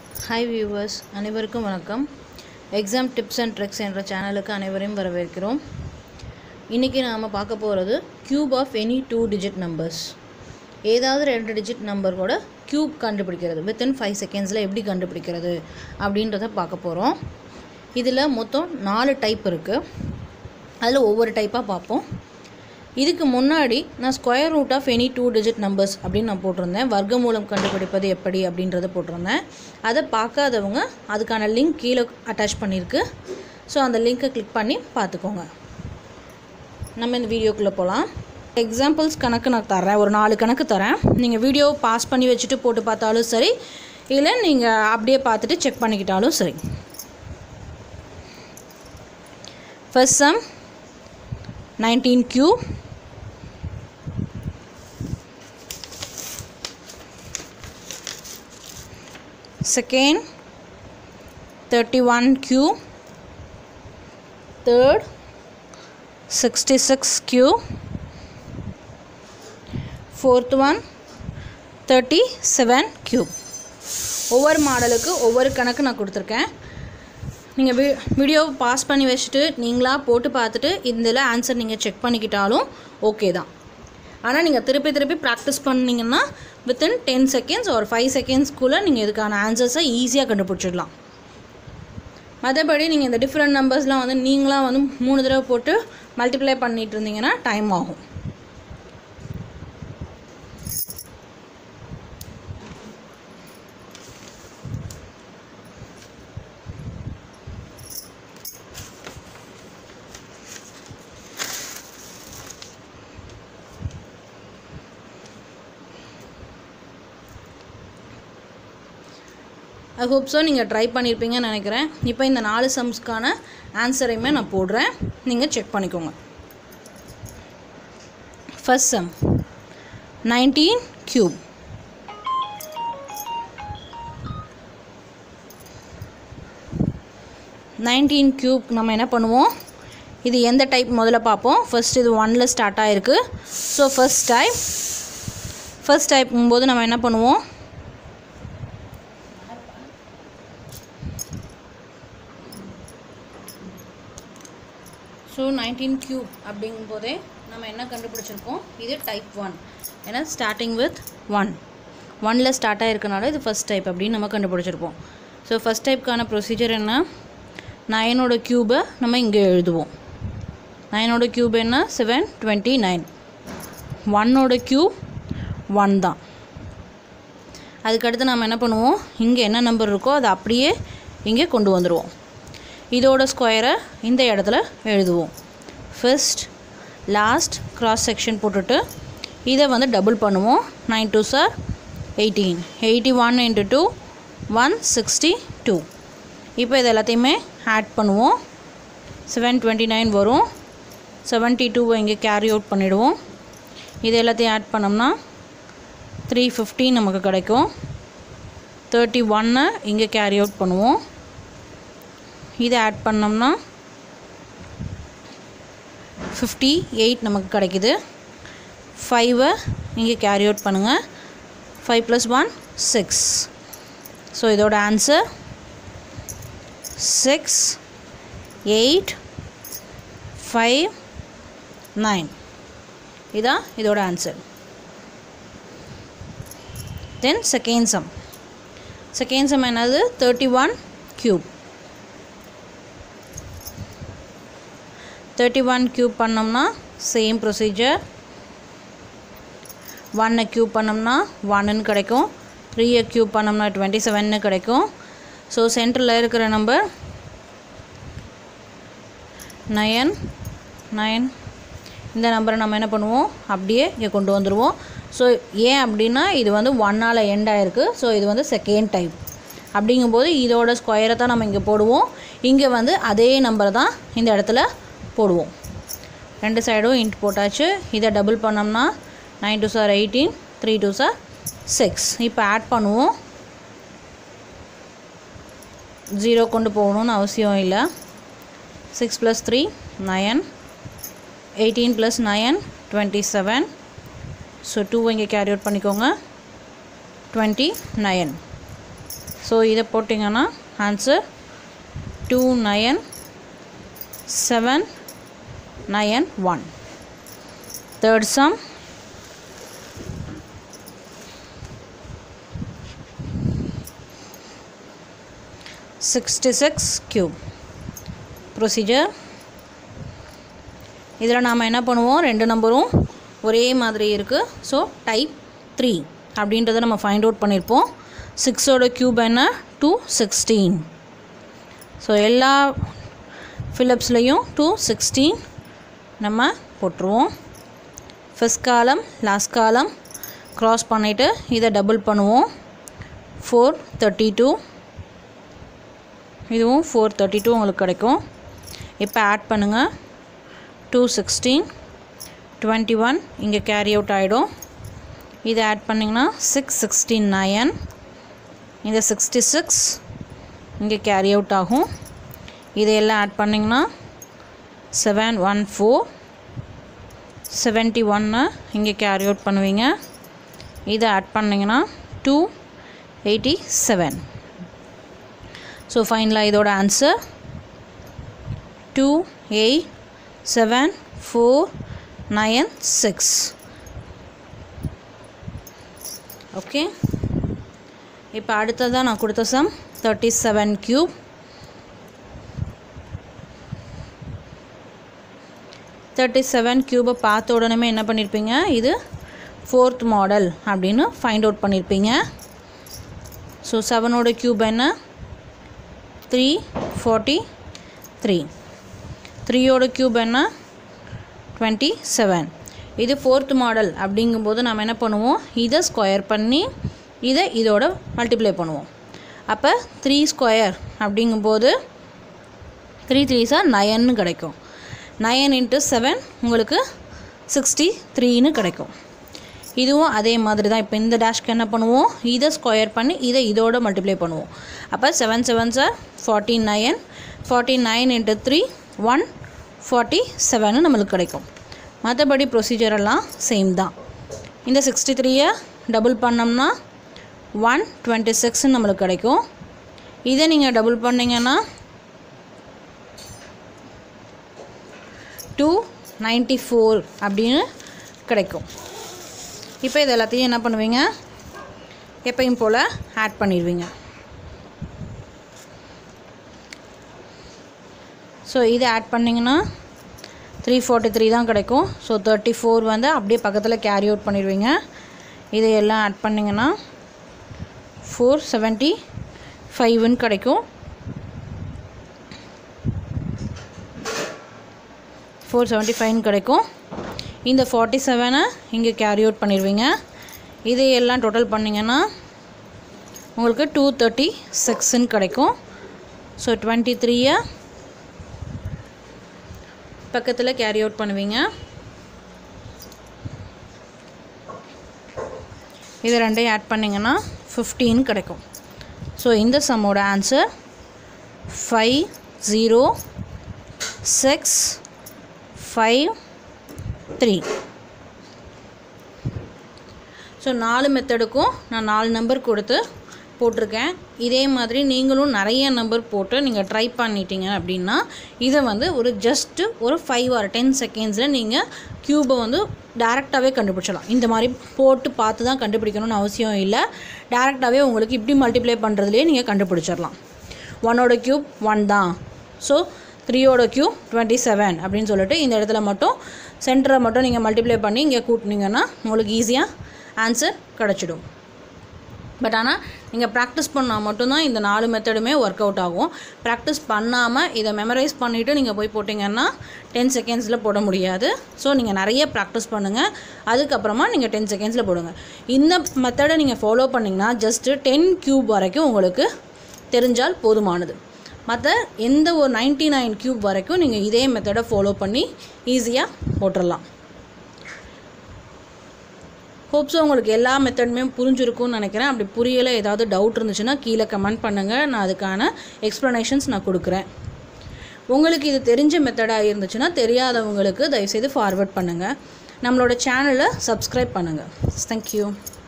hi viewers அனைவருக்கும் வணக்கம் exam tips and tricks என்ற சேனலுக்கு அனைவரையும் வரவேற்கிறோம் இன்றைக்கி நாம் பார்க்க போகிறது cube of any two digit numbers ஏதாவது ரெண்டு டிஜிட் நம்பர் கூட க்யூப் கண்டுபிடிக்கிறது வித்தின் ஃபைவ் செகண்ட்ஸில் எப்படி கண்டுபிடிக்கிறது அப்படின்றத பார்க்க போகிறோம் இதில் மொத்தம் நாலு டைப் இருக்குது அதில் ஒவ்வொரு டைப்பாக பார்ப்போம் இதுக்கு முன்னாடி நான் square root of any two digit numbers அப்படின்னு நான் போட்டிருந்தேன் வர்க்கமூலம் கண்டுபிடிப்பது எப்படி அப்படின்றத போட்டிருந்தேன் அதை பார்க்காதவங்க அதுக்கான லிங்க் கீழே அட்டாச் பண்ணியிருக்கு ஸோ அந்த லிங்க்கை கிளிக் பண்ணி பார்த்துக்கோங்க நம்ம இந்த வீடியோக்குள்ளே போகலாம் எக்ஸாம்பிள்ஸ் கணக்கு நான் தரேன் ஒரு நாலு கணக்கு தரேன் நீங்கள் வீடியோ பாஸ் பண்ணி வச்சுட்டு போட்டு பார்த்தாலும் சரி இல்லை நீங்கள் அப்படியே பார்த்துட்டு செக் பண்ணிக்கிட்டாலும் சரி first sum nineteen cube second 31 q third 66 q fourth one 37 q ஒவ்வொரு மாடலுக்கு ஒவ்வொரு கணக்கு நான் கொடுத்துருக்கேன் நீங்கள் வீ வீடியோவை பாஸ் பண்ணி வச்சுட்டு நீங்களாக போட்டு பார்த்துட்டு இதில் ஆன்சர் நீங்கள் செக் பண்ணிக்கிட்டாலும் ஓகே தான் ஆனால் நீங்கள் திருப்பி திருப்பி ப்ராக்டிஸ் பண்ணிங்கன்னா வித்தின் டென் செகண்ட்ஸ் ஒரு ஃபைவ் செகண்ட்ஸ்க்குள்ளே நீங்கள் இதுக்கான ஆன்சர்ஸை ஈஸியாக கண்டுபிடிச்சிடலாம் மற்றபடி நீங்கள் இந்த டிஃப்ரெண்ட் நம்பர்ஸ்லாம் வந்து நீங்களாக வந்து மூணு தடவை போட்டு மல்டிப்ளை பண்ணிட்டு இருந்தீங்கன்னா டைம் ஆகும் ஐ ஹோப் ஸோ நீங்கள் ட்ரை பண்ணியிருப்பீங்கன்னு நினைக்கிறேன் இப்போ இந்த நாலு சம்ஸ்க்கான ஆன்சரையுமே நான் போடுறேன் நீங்கள் செக் பண்ணிக்கோங்க first sum nineteen cube nineteen cube நம்ம என்ன பண்ணுவோம் இது எந்த டைப் முதல்ல பார்ப்போம் ஃபர்ஸ்ட் இது ஒனில் ஸ்டார்ட் ஆகிருக்கு ஸோ ஃபர்ஸ்ட் டைப் ஃபர்ஸ்ட் டைப்புங்கும்போது நம்ம என்ன பண்ணுவோம் ஸோ நைன்டீன் க்யூப் அப்படிங்கும் போதே நம்ம என்ன கண்டுபிடிச்சிருக்கோம் இது டைப் ஒன் ஏன்னா ஸ்டார்டிங் வித் ஒன் ஒனில் ஸ்டார்ட் ஆகிருக்கனால இது ஃபஸ்ட் டைப் அப்படின்னு நம்ம கண்டுபிடிச்சிருப்போம் ஸோ ஃபஸ்ட் டைப்க்கான ப்ரொசீஜர் என்ன நைனோட க்யூபை நம்ம இங்கே எழுதுவோம் நைனோட க்யூப் என்ன செவன் டுவெண்ட்டி நைன் ஒன்னோட க்யூப் ஒன் தான் அதுக்கடுத்து நம்ம என்ன பண்ணுவோம் இங்கே என்ன நம்பர் இருக்கோ அதை அப்படியே இங்கே கொண்டு வந்துடுவோம் இதோட ஸ்கொயரை இந்த இடத்துல எழுதுவோம் ஃபர்ஸ்ட் லாஸ்ட் கிராஸ் செக்ஷன் போட்டுட்டு இதை வந்து டபுள் பண்ணுவோம் nine two are eighteen eighty one into two one sixty two இப்போ இது எல்லாத்தையுமே ஆட் பண்ணுவோம் செவன் டுவெண்ட்டி நைன் வரும் செவன்ட்டி டூவை இங்கே கேரி அவுட் பண்ணிவிடுவோம் இது எல்லாத்தையும் ஆட் பண்ணோம்னா த்ரீ ஃபிஃப்டி நமக்கு கிடைக்கும் தேர்ட்டி ஒன்னை இங்கே கேரி அவுட் பண்ணுவோம் இதை ஆட் பண்ணோம்னா ஃபிஃப்டி எயிட் நமக்கு கிடைக்குது ஃபைவை இங்கே கேரி அவுட் பண்ணுங்கள் five plus one six so இதோட answer six eight five nine இதான் இதோட answer then second sum second sum என்னது thirty one cube thirty one cube பண்ணோம்னா சேம் ப்ரொசீஜர் ஒன்னை க்யூப் பண்ணோம்னா ஒன்னு கிடைக்கும் த்ரீயை க்யூப் பண்ணோம்னா டுவெண்ட்டி செவன்னு கிடைக்கும் ஸோ சென்டரில் இருக்கிற நம்பர் நயன் நயன் இந்த நம்பரை நம்ம என்ன பண்ணுவோம் அப்படியே இங்கே கொண்டு வந்துடுவோம் ஸோ ஏன் அப்படின்னா இது வந்து ஒன்னால் எண்ட் ஆகிருக்கு ஸோ இது வந்து செகண்ட் டைப் அப்படிங்கும்போது இதோட ஸ்கொயரை தான் நம்ம இங்கே போடுவோம் இங்கே வந்து அதே நம்பர் தான் இந்த இடத்துல போடுவோம் ரெண்டு சைடும் இன்ட் போட்டாச்சு இதை டபுள் பண்ணோம்னா nine two are eighteen three two are six இப்போ ஆட் பண்ணுவோம் ஜீரோ கொண்டு போகணுன்னு அவசியம் இல்லை six plus three nine eighteen plus nine twenty seven so two இங்கே கேரி அவுட் பண்ணிக்கோங்க டுவெண்ட்டி நயன் ஸோ இதை போட்டிங்கன்னா answer two nine seven nine one third sum sixty six cube procedure இதில் நாம் என்ன பண்ணுவோம் ரெண்டு நம்பரும் ஒரே மாதிரி இருக்குது ஸோ டைப் த்ரீ அப்படின்றத நம்ம ஃபைண்ட் அவுட் பண்ணியிருப்போம் சிக்ஸோட க்யூப் என்ன டூ சிக்ஸ்டீன் ஸோ எல்லா ஃபிலிப்ஸ்லேயும் டூ சிக்ஸ்டீன் நம்ம போட்டுருவோம் ஃபஸ்ட் காலம் லாஸ்ட் காலம் க்ராஸ் பண்ணிவிட்டு இதை டபுள் பண்ணுவோம் ஃபோர் தேர்ட்டி டூ இதுவும் ஃபோர் தேர்ட்டி டூ உங்களுக்கு கிடைக்கும் இப்போ ஆட் பண்ணுங்கள் டூ சிக்ஸ்டீன் டுவெண்ட்டி ஒன் இங்கே கேரி அவுட் ஆகிடும் இதை ஆட் பண்ணிங்கன்னா சிக்ஸ் சிக்ஸ்டீன் நயன் இந்த சிக்ஸ்டி சிக்ஸ் இங்கே கேரி அவுட் ஆகும் இதையெல்லாம் ஆட் பண்ணிங்கன்னா செவன் ஒன் ஃபோர் செவன்ட்டி ஒன்று இங்கே கேரி அவுட் பண்ணுவீங்க இதை ஆட் பண்ணிங்கன்னா டூ எயிட்டி செவன் ஸோ ஃபைனலாக இதோட answer two eight seven four nine six okay இப்போ அடுத்ததாக நான் கொடுத்த sum thirty seven cube thirty seven க்யூபை பார்த்த உடனே என்ன பண்ணியிருப்பீங்க இது ஃபோர்த் மாடல் அப்படின்னு ஃபைண்ட் அவுட் பண்ணியிருப்பீங்க ஸோ செவனோட க்யூப் என்ன த்ரீ ஃபார்ட்டி த்ரீ த்ரீயோட க்யூப் என்ன டுவெண்ட்டி செவன் இது ஃபோர்த் மாடல் அப்படிங்கும்போது நம்ம என்ன பண்ணுவோம் இதை ஸ்கொயர் பண்ணி இதை இதோட மல்டிப்ளை பண்ணுவோம் அப்போ த்ரீ ஸ்கொயர் அப்படிங்கும்போது த்ரீ த்ரீ சார் நயன்னு கிடைக்கும் நயன் இன்ட்டு செவன் உங்களுக்கு சிக்ஸ்டி த்ரீன்னு கிடைக்கும் இதுவும் அதே மாதிரி தான் இப்போ இந்த டேஷ்க்கு என்ன பண்ணுவோம் இதை ஸ்கொயர் பண்ணி இதை இதோட மல்டிப்ளை பண்ணுவோம் அப்போ seven seven are forty nine forty nine into three one forty செவனு நம்மளுக்கு கிடைக்கும் மற்றபடி ப்ரொசீஜர் எல்லாம் சேம் தான் இந்த சிக்ஸ்டி த்ரீயை டபுள் பண்ணோம்னா ஒன் டுவெண்ட்டி சிக்ஸ்னு நம்மளுக்கு கிடைக்கும் இதை நீங்கள் டபுள் பண்ணிங்கன்னா டூ நைன்ட்டி ஃபோர் அப்படின்னு கிடைக்கும் இப்போ இது எல்லாத்தையும் என்ன பண்ணுவீங்க எப்பயும் போல் ஆட் பண்ணிடுவீங்க ஸோ இதை ஆட் பண்ணிங்கன்னா த்ரீ ஃபார்ட்டி த்ரீ தான் கிடைக்கும் ஸோ தேர்ட்டி ஃபோர் வந்து அப்படியே பக்கத்தில் கேரி அவுட் பண்ணிடுவீங்க இதையெல்லாம் ஆட் பண்ணிங்கன்னா ஃபோர் செவன்ட்டி ஃபைவ்னு கிடைக்கும் ஃபோர் செவன்ட்டி ஃபைவ்னு கிடைக்கும் இந்த ஃபார்ட்டி செவனை இங்கே கேரி அவுட் பண்ணிடுவீங்க இதையெல்லாம் டோட்டல் பண்ணிங்கன்னா உங்களுக்கு டூ தேர்ட்டி சிக்ஸ்ன்னு கிடைக்கும் ஸோ டுவெண்ட்டி த்ரீயை பக்கத்தில் கேரி அவுட் பண்ணுவீங்க இது ரெண்டையும் ஆட் பண்ணிங்கன்னா ஃபிஃப்டீன் கிடைக்கும் ஸோ இந்த சம்மோட answer five zero six five three so நாலு மெத்தடுக்கும் நான் நாலு நம்பர் கொடுத்து போட்டிருக்கேன் இதே மாதிரி நீங்களும் நிறைய நம்பர் போட்டு நீங்கள் ட்ரை பண்ணிட்டீங்க அப்படின்னா இதை வந்து ஒரு ஜஸ்ட்டு ஒரு ஃபைவ் ஆர் டென் செகண்ட்ஸில் நீங்கள் க்யூபை வந்து டேரெக்டாகவே கண்டுபிடிச்சலாம் இந்த மாதிரி போட்டு பார்த்து தான் கண்டுபிடிக்கணும்னு அவசியம் இல்லை டேரெக்டாகவே உங்களுக்கு இப்படி மல்டிப்ளை பண்ணுறதுலேயே நீங்கள் கண்டுபிடிச்சிடலாம் ஒன்னோட க்யூப் ஒன் தான் ஸோ த்ரீயோட க்யூப் டுவெண்ட்டி செவன் அப்படின்னு சொல்லிட்டு இந்த இடத்துல மட்டும் சென்டரை மட்டும் நீங்கள் மல்டிப்ளை பண்ணி இங்கே கூட்டினீங்கன்னா உங்களுக்கு ஈஸியாக ஆன்சர் கிடச்சிடும் பட் ஆனால் நீங்கள் ப்ராக்டிஸ் பண்ணால் மட்டும்தான் இந்த நாலு மெத்தடுமே ஒர்க் அவுட் ஆகும் ப்ராக்டிஸ் பண்ணாமல் இதை மெமரைஸ் பண்ணிவிட்டு நீங்கள் போய் போட்டிங்கன்னா டென் செகண்ட்ஸில் போட முடியாது ஸோ நீங்கள் நிறைய ப்ராக்டிஸ் பண்ணுங்கள் அதுக்கப்புறமா நீங்கள் டென் செகண்ட்ஸில் போடுங்க இந்த மெத்தடை நீங்கள் ஃபாலோ பண்ணிங்கன்னா ஜஸ்ட்டு டென் க்யூப் வரைக்கும் உங்களுக்கு தெரிஞ்சால் போதுமானது மற்ற எந்த ஒரு நைன்ட்டி நைன் க்யூப் வரைக்கும் நீங்கள் இதே மெத்தடை ஃபாலோ பண்ணி ஈஸியாக போட்டுடலாம் ஹோப்ஸோ உங்களுக்கு எல்லா மெத்தடுமே புரிஞ்சிருக்கும்னு நினைக்கிறேன் அப்படி புரியலை ஏதாவது டவுட் இருந்துச்சுன்னா கீழே கமெண்ட் பண்ணுங்கள் நான் அதுக்கான எக்ஸ்ப்ளனேஷன்ஸ் நான் கொடுக்குறேன் உங்களுக்கு இது தெரிஞ்ச மெத்தடாக இருந்துச்சுன்னா தெரியாதவங்களுக்கு தயவுசெய்து ஃபார்வர்ட் பண்ணுங்கள் நம்மளோட சேனலை சப்ஸ்கிரைப் பண்ணுங்கள் தேங்க்யூ